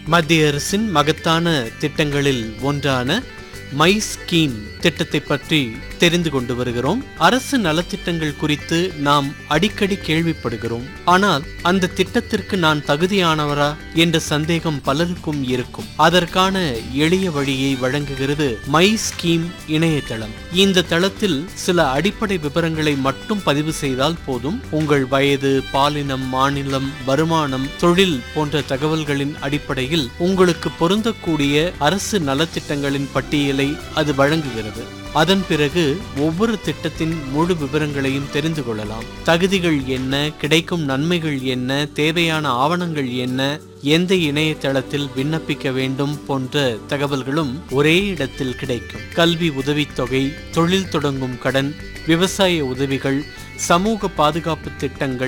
மத்திய அரசின் மகத்தான திட்டங்களில் ஒன்றான மை ஸ்கீம் திட்டத்தை பற்றி தெரிந்து கொண்டு வருகிறோம் அரசு நலத்திட்டங்கள் குறித்து நாம் அடிக்கடி கேள்விப்படுகிறோம் ஆனால் அந்த திட்டத்திற்கு நான் தகுதியானவரா என்ற சந்தேகம் பலருக்கும் இருக்கும் அதற்கான எளிய வழியை வழங்குகிறது மை ஸ்கீம் இணையதளம் இந்த தளத்தில் சில அடிப்படை விவரங்களை மட்டும் பதிவு செய்தால் போதும் உங்கள் வயது பாலினம் மாநிலம் வருமானம் தொழில் போன்ற தகவல்களின் அடிப்படையில் உங்களுக்கு பொருந்தக்கூடிய அரசு நலத்திட்டங்களின் பட்டியலை அது வழங்குகிறது அதன் பிறகு ஒவ்வொரு திட்டத்தின் முழு விவரங்களையும் தெரிந்து கொள்ளலாம் தகுதிகள் என்ன கிடைக்கும் நன்மைகள் என்ன தேவையான ஆவணங்கள் என்ன எந்த இணையதளத்தில் விண்ணப்பிக்க வேண்டும் போன்ற தகவல்களும் ஒரே இடத்தில் கிடைக்கும் கல்வி உதவித்தொகை தொழில் தொடங்கும் கடன் விவசாய உதவிகள் சமூக பாதுகாப்பு திட்டங்கள்